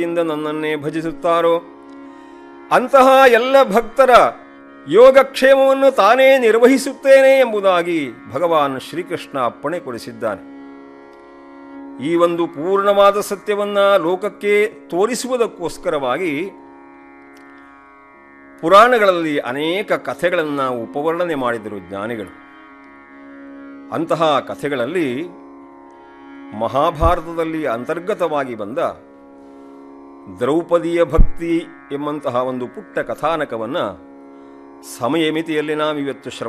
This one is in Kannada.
ಇಂದ ನನ್ನನ್ನೇ ಭಜಿಸುತ್ತಾರೋ ಅಂತಹ ಎಲ್ಲ ಭಕ್ತರ ಯೋಗಕ್ಷೇಮವನ್ನು ತಾನೇ ನಿರ್ವಹಿಸುತ್ತೇನೆ ಎಂಬುದಾಗಿ ಭಗವಾನ್ ಶ್ರೀಕೃಷ್ಣ ಅಪ್ಪಣೆ ಕೊಡಿಸಿದ್ದಾನೆ ಈ ಒಂದು ಪೂರ್ಣವಾದ ಸತ್ಯವನ್ನ ಲೋಕಕ್ಕೆ ತೋರಿಸುವುದಕ್ಕೋಸ್ಕರವಾಗಿ ಪುರಾಣಗಳಲ್ಲಿ ಅನೇಕ ಕಥೆಗಳನ್ನು ಉಪವರ್ಣನೆ ಮಾಡಿದರು ಜ್ಞಾನಿಗಳು ಅಂತಹ ಕಥೆಗಳಲ್ಲಿ ಮಹಾಭಾರತದಲ್ಲಿ ಅಂತರ್ಗತವಾಗಿ ಬಂದ ದ್ರೌಪದಿಯ ಭಕ್ತಿ ಎಂಬಂತಹ ಒಂದು ಪುಟ್ಟ ಕಥಾನಕವನ್ನು ಸಮಯ ಮಿತಿಯಲ್ಲಿ ನಾವಿವತ್ತು ಶ್ರವಣ